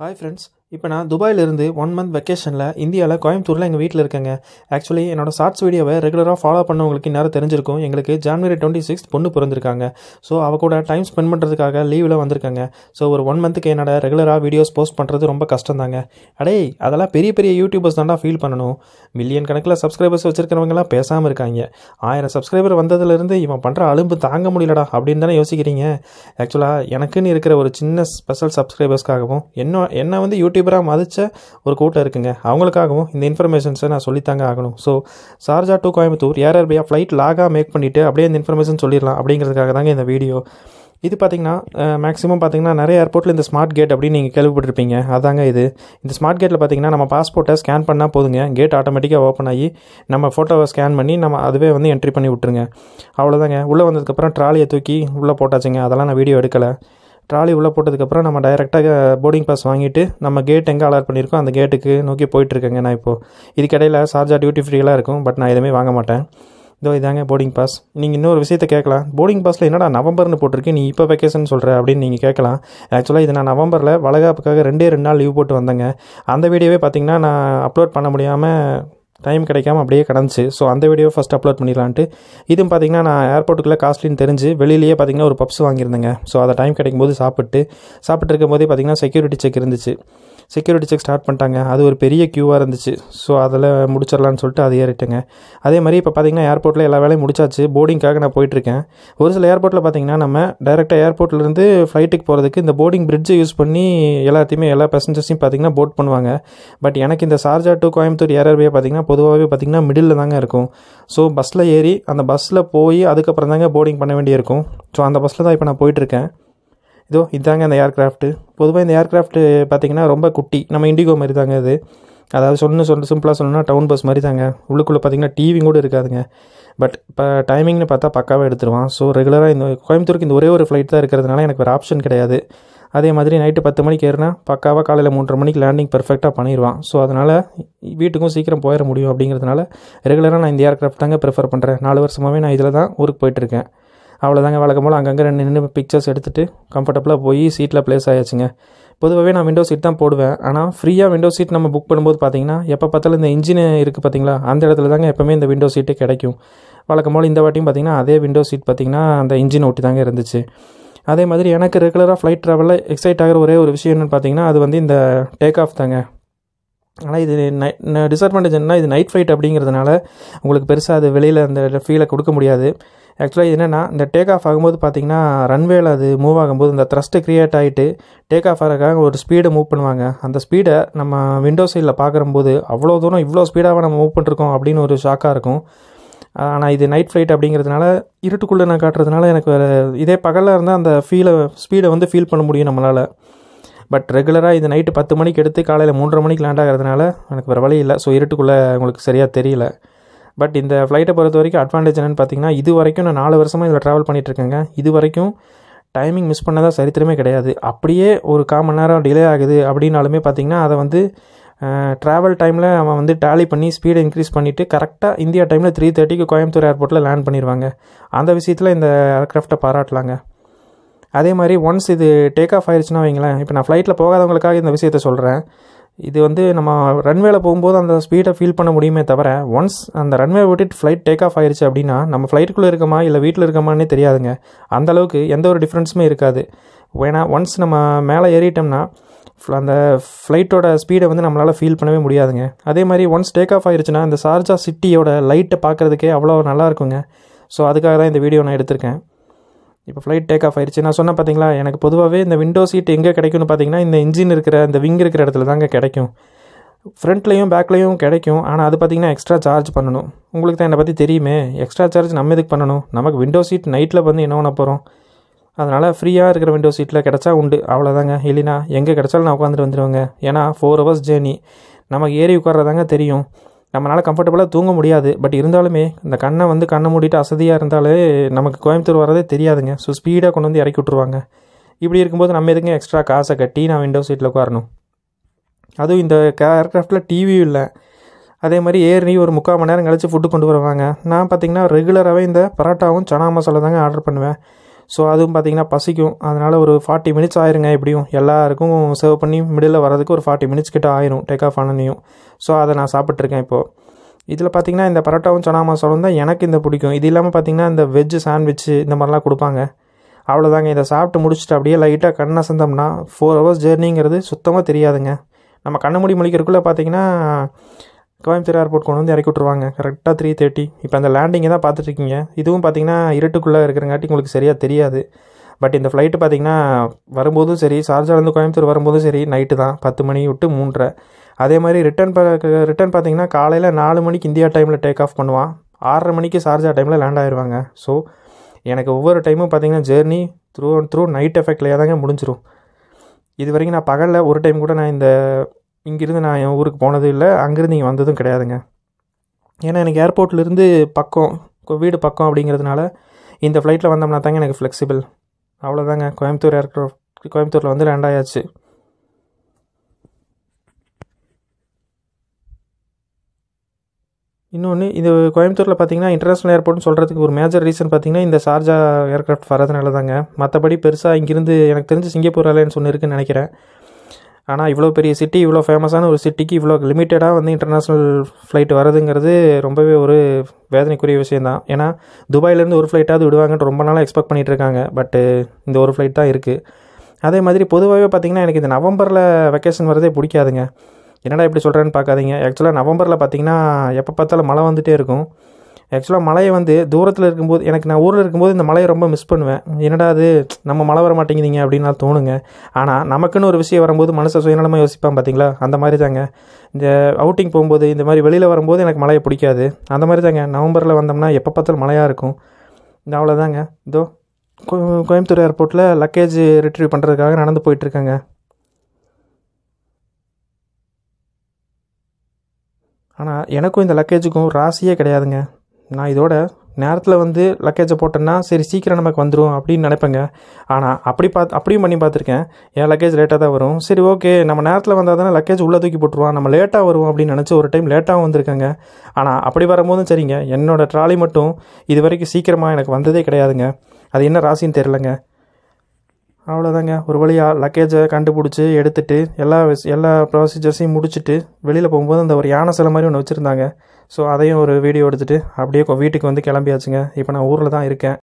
hi friends இப்போ நான் துபாயிலிருந்து ஒன் மந்த் வெக்கேஷனில் இந்தியாவில் கோயம்புத்தூரில் எங்கள் வீட்டில் இருக்கேங்க ஆக்சுவலி என்னோட ஷார்ட்ஸ் வீடியோவை ரெகுலராக ஃபாலோ பண்ணவங்களுக்கு நேரம் தெரிஞ்சிருக்கும் எங்களுக்கு ஜான்வரி டுவெண்ட்டி சிக்ஸ் பொண்ணு பிறந்திருக்காங்க ஸோ அவ கூட டைம் ஸ்பெண்ட் பண்ணுறதுக்காக லீவில் வந்திருக்காங்க ஸோ ஒரு ஒன் மந்த்துக்கு என்னோட ரெகுலராக வீடியோஸ் போஸ்ட் பண்ணுறது ரொம்ப கஷ்டம் தாங்க அடே அதெல்லாம் பெரிய பெரிய யூடியூபர்ஸ் தான்டா ஃபீல் பண்ணணும் மில்லியன் கணக்கில் சப்ஸ்கிரைபர்ஸ் வச்சிருக்கிறவங்கலாம் பேசாமல் இருக்காங்க ஆயிரம் சப்ஸ்கிரைபர் வந்ததுலேருந்து இவன் பண்ணுற அலும்பு தாங்க முடியலடா அப்படின்னு தானே யோசிக்கிறீங்க ஆக்சுவலாக எனக்குன்னு இருக்கிற ஒரு சின்ன ஸ்பெஷல் சப்ஸ்கிரைபர்ஸ்க்காகவும் என்ன என்ன வந்து யூடியூபராக மதித்த ஒரு கூட்டம் இருக்குங்க அவங்களுக்காகவும் இந்த இன்ஃபர்மேஷன்ஸை நான் சொல்லித்தாங்க ஆகணும் so Sharjah to Coimbatore air air Arabia flight லாகாக மேக் பண்ணிவிட்டு அப்படியே இந்த இன்ஃபர்மேஷன் சொல்லிடலாம் அப்படிங்கிறதுக்காக தாங்க இந்த வீடியோ இது பார்த்தீங்கன்னா மேக்ஸிமம் பார்த்தீங்கன்னா நிறைய ஏர்போர்ட்டில் இந்த ஸ்மார்ட் கேட் அப்படின்னு நீங்கள் கேள்விப்பட்டிருப்பீங்க அதாங்க இது இந்த ஸ்மார்ட் கேட்டில் பார்த்தீங்கன்னா நம்ம பாஸ்போர்ட்டை ஸ்கேன் பண்ணால் போதுங்க கேட் ஆட்டோமேட்டிக்காக ஓப்பன் ஆகி நம்ம ஃபோட்டோவை ஸ்கேன் பண்ணி நம்ம அதுவே வந்து என்ட்ரி பண்ணி விட்டுருங்க அவ்வளோதாங்க உள்ளே வந்ததுக்கப்புறம் ட்ராலியை தூக்கி உள்ளே போட்டாச்சுங்க அதெல்லாம் நான் வீடியோ எடுக்கலை ட்ராலி உள்ளே போட்டதுக்கப்புறம் நம்ம டைரெக்டாக போர்டிங் பாஸ் வாங்கிட்டு நம்ம கேட் எங்கே அலாட் பண்ணியிருக்கோம் அந்த கேட்டுக்கு நோக்கி போயிட்டுருக்கேங்க நான் இப்போது இதுக்கிடையில் சார்ஜா டியூட்டி ஃப்ரீலாம் இருக்கும் பட் நான் எதுவுமே வாங்க மாட்டேன் இதோ இதாங்க போர்டிங் பாஸ் நீங்கள் இன்னொரு விஷயத்த கேட்கலாம் போர்டிங் பாஸில் என்னடா நவம்பர்னு போட்டிருக்கு நீ இப்போ வெக்கேஷன் சொல்கிற அப்படின்னு நீங்கள் கேட்கலாம் ஆக்சுவலாக இது நான் நவம்பரில் வளகாப்புக்காக ரெண்டே ரெண்டு நாள் லீவ் போட்டு வந்தேங்க அந்த வீடியோவே பார்த்தீங்கன்னா நான் அப்லோட் பண்ண முடியாமல் டைம் கிடைக்காம அப்படியே கிடந்துச்சு ஸோ அந்த வீடியோ ஃபஸ்ட் அப்லோட் பண்ணிடலான்ட்டு இதுவும் பார்த்தீங்கன்னா நான் ஏர்போர்ட்டுக்குள்ளே காஸ்ட்லின்னு தெரிஞ்சு வெளியிலேயே பார்த்தீங்கன்னா ஒரு பப்ஸ் வாங்கியிருந்தேங்க ஸோ அதை டைம் கிடைக்கும் போது சாப்பிட்டு சாப்பிட்டு இருக்கும் போதே பார்த்தீங்கன்னா செக்யூரிட்டி செக் இருந்துச்சு செக்யூரிட்டி செக் ஸ்டார்ட் பண்ணிட்டாங்க அது ஒரு பெரிய க்யூவாக இருந்துச்சு ஸோ அதில் முடிச்சிடலான்னு சொல்லிட்டு அது ஏறிட்டேங்க அதே மாதிரி இப்போ பார்த்தீங்கன்னா ஏர்போர்ட்டில் எல்லா வேலையும் முடிச்சாச்சு போர்டிங்காக நான் போயிட்டுருக்கேன் ஒரு சில ஏர்போர்ட்டில் பார்த்தீங்கன்னா நம்ம டேரெக்டாக ஏர்போர்ட்லேருந்து ஃப்ளைட்டுக்கு போகிறதுக்கு இந்த போர்டிங் பிரிட்ஜை யூஸ் பண்ணி எல்லாத்தையுமே எல்லா பேசஞ்சர்ஸையும் பார்த்தீங்கன்னா போட் பண்ணுவாங்க பட் எனக்கு இந்த சார்ஜா டு கோயம்புத்தூர் ஏர்வே பார்த்தீங்கன்னா பொதுவாகவே பார்த்தீங்கன்னா மிடில் தாங்க இருக்கும் ஸோ பஸ்ஸில் ஏறி அந்த பஸ்ஸில் போய் அதுக்கப்புறம் தாங்க போர்டிங் பண்ண வேண்டியிருக்கும் ஸோ அந்த பஸ்ஸில் தான் இப்போ நான் போயிட்டுருக்கேன் இதோ இதாங்க அந்த ஏர்க்ராஃப்ட்டு பொதுவாக இந்த ஏர்க்ராஃப்ட்டு பார்த்திங்கன்னா ரொம்ப குட்டி நம்ம இண்டிகோ மாதிரி தாங்க இது அதாவது சொன்னு சொல்ல சிம்பிளாக சொல்லணும்னா டவுன் பஸ் மாதிரி தாங்க உள்ளுக்குள்ளே பார்த்தீங்கன்னா டிவி கூட இருக்காதுங்க பட் இப்போ டைமிங்னு பார்த்தா பக்காவாக எடுத்துருவான் ஸோ ரெகுலராக இந்த கோயம்புத்தூருக்கு இந்த ஒரே ஒரு ஃப்ளைட் தான் இருக்கிறதுனால எனக்கு ஒரு ஆப்ஷன் கிடையாது அதே மாதிரி நைட்டு பத்து மணிக்கு ஏறினா பக்காவாக காலையில் மூன்றரை மணிக்கு லேண்டிங் பெர்ஃபெக்டாக பண்ணிடுவான் ஸோ அதனால் வீட்டுக்கும் சீக்கிரம் போயிட முடியும் அப்படிங்கிறதுனால ரெகுலராக நான் இந்த ஏர்க்ராஃப்ட் தாங்க ப்ரிஃபர் பண்ணுறேன் நாலு வருஷமாகவே நான் இதில் தான் ஊருக்கு போயிட்டுருக்கேன் அவ்வளோதாங்க வழக்கம் போல் அங்கங்கே ரெண்டு நின்று பிக்சர்ஸ் எடுத்துகிட்டு கம்ஃபர்டபுளாக போய் சீட்டில் ப்ளேஸ் ஆயாச்சுங்க பொதுவாகவே நான் விண்டோ சீட் தான் போடுவேன் ஆனால் ஃப்ரீயாக விண்டோ சீட் நம்ம புக் பண்ணும்போது பார்த்தீங்கன்னா எப்போ பார்த்தாலும் இந்த இன்ஜின் இருக்குது பார்த்தீங்களா அந்த இடத்துல தாங்க எப்போவுமே இந்த விண்டோ சீட்டே கிடைக்கும் வழக்கம் போல் இந்த வாட்டியும் பார்த்தீங்கன்னா அதே விண்டோ சீட் பார்த்தீங்கன்னா அந்த இன்ஜின் ஒட்டி தாங்க இருந்துச்சு அதே மாதிரி எனக்கு ரெகுலராக ஃப்ளைட் ட்ராவலில் எக்ஸைட் ஆகிற ஒரே ஒரு விஷயம் என்னென்னு பார்த்தீங்கன்னா அது வந்து இந்த டேக் ஆஃப் தாங்க ஆனால் இது நை டிஸ்அட்வான்டேஜ் என்ன இது நைட் ஃப்ளைட் அப்படிங்கிறதுனால உங்களுக்கு பெருசாக அது வெளியில் அந்த ஃபீலை கொடுக்க முடியாது ஆக்சுவலாக என்னென்னா இந்த டேக் ஆஃப் ஆகும்போது பார்த்தீங்கன்னா ரன்வேல அது மூவ் ஆகும்போது இந்த த்ரஸ்ட்டு க்ரியேட் ஆகிட்டு டேக் ஆஃப் ஆகிறக்காக ஒரு ஸ்பீடை மூவ் பண்ணுவாங்க அந்த ஸ்பீடை நம்ம விண்டோ சைடில் பார்க்கும்போது அவ்வளோ தூரம் இவ்வளோ ஸ்பீடாக நம்ம மூவ் பண்ணிருக்கோம் அப்படின்னு ஒரு ஷாக்காக இருக்கும் ஆனால் இது நைட் ஃப்ளைட் அப்படிங்கிறதுனால இருட்டுக்குள்ளே நான் காட்டுறதுனால எனக்கு வேறு இதே பகலில் இருந்தால் அந்த ஃபீலை ஸ்பீடை வந்து ஃபீல் பண்ண முடியும் நம்மளால் பட் ரெகுலராக இது நைட்டு பத்து மணிக்கு எடுத்து காலையில் மூன்றரை மணிக்கு லேண்ட் ஆகிறதுனால எனக்கு வேறு வழி இல்லை ஸோ இருட்டுக்குள்ளே உங்களுக்கு சரியாக தெரியல பட் இந்த ஃப்ளைட்டை பொறுத்த வரைக்கும் அட்வான்டேஜ் என்னென்னு பார்த்தீங்கன்னா இது வரைக்கும் நான் நாலு வருஷமாக இதில் ட்ராவல் பண்ணிகிட்ருக்கேங்க இது வரைக்கும் டைமிங் மிஸ் பண்ணதாக சரித்திரமே கிடையாது அப்படியே ஒரு கால் மணி நேரம் டிலே ஆகுது அப்படின்னாலுமே பார்த்தீங்கன்னா அதை வந்து ட்ராவல் டைமில் அவன் வந்து டேலி பண்ணி ஸ்பீடை இன்க்ரீஸ் பண்ணிவிட்டு கரெக்டாக இந்தியா டைமில் த்ரீ தேர்ட்டிக்கு கோயம்புத்தூர் ஏர்போர்ட்டில் லேண்ட் பண்ணிடுவாங்க அந்த விஷயத்தில் இந்த ஏர்க்ராஃப்டை பாராட்டலாங்க அதே மாதிரி ஒன்ஸ் இது டேக் ஆஃப் ஆயிடுச்சுன்னா வைங்களேன் இப்போ நான் ஃப்ளைட்டில் போகாதவங்களுக்காக இந்த விஷயத்த சொல்கிறேன் இது வந்து நம்ம ரன்வேல போகும்போது அந்த ஸ்பீடை ஃபீல் பண்ண முடியுமே தவிர ஒன்ஸ் அந்த ரன்வே விட்டுட்டு ஃப்ளைட் டேக் ஆஃப் ஆயிடுச்சு அப்படின்னா நம்ம ஃப்ளைட்டுக்குள்ளே இருக்கமா இல்லை வீட்டில் இருக்கமானே தெரியாதுங்க அந்தளவுக்கு எந்த ஒரு டிஃப்ரென்ஸுமே இருக்காது ஏன்னா ஒன்ஸ் நம்ம மேலே ஏறிட்டோம்னா அந்த ஃப்ளைட்டோட ஸ்பீடை வந்து நம்மளால் ஃபீல் பண்ணவே முடியாதுங்க அதே மாதிரி ஒன்ஸ் டேக் ஆஃப் ஆயிடுச்சுன்னா இந்த சார்ஜா சிட்டியோட லைட்டை பார்க்குறதுக்கே அவ்வளோ நல்லா இருக்குங்க ஸோ அதுக்காக தான் இந்த வீடியோ நான் எடுத்திருக்கேன் இப்போ ஃப்ளைட் டேக் ஆஃப் ஆயிடுச்சு நான் சொன்னேன் பார்த்தீங்களா எனக்கு பொதுவாகவே இந்த விண்டோ சீட் எங்கே கிடைக்கும்னு பார்த்தீங்கன்னா இந்த இன்ஜின் இருக்கிற இந்த விங் இருக்கிற இடத்துல தாங்க கிடைக்கும் ஃப்ரண்ட்லேயும் பேக்லேயும் கிடைக்கும் ஆனால் அது பார்த்தீங்கன்னா எக்ஸ்ட்ரா சார்ஜ் பண்ணணும் உங்களுக்கு தான் என்னை பற்றி தெரியுமே எக்ஸ்ட்ரா சார்ஜ் நம்ம எதுக்கு பண்ணணும் நமக்கு விண்டோ சீட் நைட்டில் வந்து என்ன பண்ண போகிறோம் அதனால் ஃப்ரீயாக இருக்கிற விண்டோ சீட்டில் கிடச்சா உண்டு அவ்வளோதாங்க இல்லைனா எங்கே கிடச்சாலும் நான் உட்காந்துட்டு வந்துடுவேங்க ஏன்னா ஃபோர் ஹவர்ஸ் ஜேர்னி நமக்கு ஏறி உட்கார்றதாங்க தெரியும் நம்மளால் கம்ஃபர்டபுளாக தூங்க முடியாது பட் இருந்தாலுமே இந்த கண்ணை வந்து கண்ணை மூடிட்டு அசதியாக இருந்தாலே நமக்கு கோயம்புத்தூர் வரதே தெரியாதுங்க ஸோ ஸ்பீடாக கொண்டு வந்து இறக்கி விட்ருவாங்க இப்படி இருக்கும்போது நம்ம எதுங்க எக்ஸ்ட்ரா காசை கட்டி நான் விண்டோ சீட்டில் உட்காரணும் அதுவும் இந்த ஏர்க்ராஃப்டில் டிவியும் இல்லை அதே மாதிரி ஏறி ஒரு முக்கால் மணி நேரம் கழித்து ஃபுட்டு கொண்டு வருவாங்க நான் பார்த்திங்கன்னா ரெகுலராகவே இந்த பரோட்டாவும் சனா மசாலா தாங்க ஆர்டர் பண்ணுவேன் ஸோ அதுவும் பார்த்தீங்கன்னா பசிக்கும் அதனால் ஒரு ஃபார்ட்டி மினிட்ஸ் ஆயிருங்க எப்படியும் எல்லாருக்கும் சர்வ் பண்ணி மிடில் வரதுக்கு ஒரு ஃபார்ட்டி மினிட்ஸ் கிட்ட ஆயிரும் டேக் ஆஃப் ஆனனையும் ஸோ அதை நான் சாப்பிட்ருக்கேன் இப்போது இதில் பார்த்தீங்கன்னா இந்த பரோட்டாவும் சனா மசாலும் தான் எனக்கு இந்த பிடிக்கும் இது இல்லாமல் பார்த்தீங்கன்னா இந்த வெஜ்ஜு சாண்ட்விச்சு இந்த மாதிரிலாம் கொடுப்பாங்க அவ்வளோதாங்க இதை சாப்பிட்டு முடிச்சுட்டு அப்படியே லைட்டாக கண் அசந்தோம்னா ஃபோர் ஹவர்ஸ் ஜேர்னிங்கிறது சுத்தமாக தெரியாதுங்க நம்ம கண்ணு மூடி முழிக்கிறதுக்குள்ளே பார்த்தீங்கன்னா கோயம்புத்தூர் ஏர்போர்ட் கொண்டு வந்து இறக்கி விட்ருவாங்க கரெக்டாக த்ரீ தேர்ட்டி இப்போ அந்த லேண்டிங்கை தான் பார்த்துட்ருக்கீங்க இதுவும் பார்த்தீங்கன்னா இருட்டுக்குள்ளே இருக்கிறங்காட்டி உங்களுக்கு சரியாக தெரியாது பட் இந்த ஃப்ளைட்டு பார்த்தீங்கன்னா வரும்போதும் சரி ஷார்ஜாலேருந்து கோயம்புத்தூர் வரும்போதும் சரி நைட்டு தான் பத்து மணி விட்டு மூன்றரை அதே மாதிரி ரிட்டர்ன் ரிட்டர்ன் பார்த்தீங்கன்னா காலையில் நாலு மணிக்கு இந்தியா டைமில் டேக் ஆஃப் பண்ணுவான் ஆறரை மணிக்கு ஷார்ஜா டைமில் லேண்ட் ஆயிடுவாங்க ஸோ எனக்கு ஒவ்வொரு டைமும் பார்த்தீங்கன்னா journey through and through night எஃபெக்ட்லேயே தாங்க முடிஞ்சிரும் இது வரைக்கும் நான் பகலில் ஒரு டைம் கூட நான் இந்த இங்கேருந்து நான் என் ஊருக்கு போனது இல்லை அங்கேருந்து இங்கே வந்ததும் கிடையாதுங்க ஏன்னா எனக்கு ஏர்போர்ட்லேருந்து பக்கம் கொ- வீடு பக்கம் அப்படிங்கிறதுனால இந்த ஃப்ளைட்டில் வந்தோம்னா தாங்க எனக்கு ஃப்ளெக்சிபிள் அவ்வளோதாங்க கோயம்புத்தூர் ஏர்க்ராஃப்ட் கோயம்புத்தூரில் வந்து லேண்ட் ஆயாச்சு இன்னொன்று இது கோயம்புத்தூரில் பார்த்தீங்கன்னா இன்டர்நேஷ்னல் ஏர்போர்ட்னு சொல்கிறதுக்கு ஒரு மேஜர் ரீசன் பார்த்தீங்கன்னா இந்த ஷார்ஜா ஏர்க்ராஃப்ட் வரதுனால தாங்க மற்றபடி பெருசாக இங்கிருந்து எனக்கு தெரிஞ்சு சிங்கப்பூர் ஏர்லைன்ஸ் ஒன்று இருக்குன்னு நினைக்கிறேன் ஆனால் இவ்வளோ பெரிய சிட்டி இவ்வளோ ஃபேமஸான ஒரு சிட்டிக்கு இவ்வளோ லிமிட்டடாக வந்து இன்டர்நேஷ்னல் ஃப்ளைட் வருதுங்கிறது ரொம்பவே ஒரு வேதனைக்குரிய விஷயந்தான் ஏன்னா துபாயிலேருந்து ஒரு ஃப்ளைட்டாவது விடுவாங்கன்னு ரொம்ப நாளாக எக்ஸ்பெக்ட் பண்ணிட்டு இருக்காங்க பட்டு இந்த ஒரு ஃப்ளைட் தான் இருக்குது அதே மாதிரி பொதுவாகவே பார்த்தீங்கன்னா எனக்கு இந்த நவம்பரில் வெக்கேஷன் வரதே பிடிக்காதுங்க என்னடா இப்படி சொல்கிறேன்னு பார்க்காதீங்க ஆக்சுவலாக நவம்பரில் பார்த்தீங்கன்னா எப்போ பார்த்தாலும் மழை வந்துகிட்டே இருக்கும் ஆக்சுவலாக மழையை வந்து தூரத்தில் இருக்கும்போது எனக்கு நான் ஊரில் இருக்கும்போது இந்த மழையை ரொம்ப மிஸ் பண்ணுவேன் என்னடா அது நம்ம மழை வர மாட்டேங்குதுங்க அப்படின்னு நான் தோணுங்க ஆனால் நமக்குன்னு ஒரு விஷயம் வரும்போது மனசை சுயநலமாக யோசிப்பான் பார்த்தீங்களா அந்த மாதிரி தாங்க இந்த அவுட்டிங் போகும்போது இந்த மாதிரி வெளியில் வரும்போது எனக்கு மழையை பிடிக்காது அந்த மாதிரி தாங்க நவம்பரில் வந்தோம்னா எப்போ பார்த்தாலும் மழையாக இருக்கும் இந்த அவ்வளோதாங்க இதோ கோ- கோயம்புத்தூர் ஏர்போர்ட்டில் லக்கேஜ் ரிட்ரீவ் பண்ணுறதுக்காக நடந்து போயிட்டுருக்கேங்க ஆனால் எனக்கும் இந்த லக்கேஜுக்கும் ராசியே கிடையாதுங்க நான் இதோட நேரத்தில் வந்து லக்கேஜை போட்டேன்னா சரி சீக்கிரம் நமக்கு வந்துடும் அப்படின்னு நினைப்பேங்க ஆனால் அப்படி பார்த்து அப்படியும் பண்ணி பார்த்துருக்கேன் என் லக்கேஜ் லேட்டாக தான் வரும் சரி ஓகே நம்ம நேரத்தில் வந்தால் தானே லக்கேஜ் உள்ளே தூக்கி போட்டுருவான் நம்ம லேட்டாக வரும் அப்படின்னு நினச்சி ஒரு டைம் லேட்டாகவும் வந்திருக்கேங்க ஆனால் அப்படி வரும்போதும் சரிங்க என்னோட ட்ராலி மட்டும் இது வரைக்கும் சீக்கிரமாக எனக்கு வந்ததே கிடையாதுங்க அது என்ன ராசின்னு தெரிலங்க அவ்வளோதாங்க ஒரு வழியாக லக்கேஜை கண்டுபிடிச்சி எடுத்துட்டு எல்லா விஷ- எல்லா ப்ரொசீஜர்ஸையும் முடிச்சுட்டு வெளியில் போகும்போது அந்த ஒரு யானை சிலை மாதிரி ஒன்று வச்சுருந்தாங்க ஸோ அதையும் ஒரு வீடியோ எடுத்துகிட்டு அப்படியே கொ- வீட்டுக்கு வந்து கிளம்பியாச்சுங்க இப்போ நான் ஊரில் தான் இருக்கேன்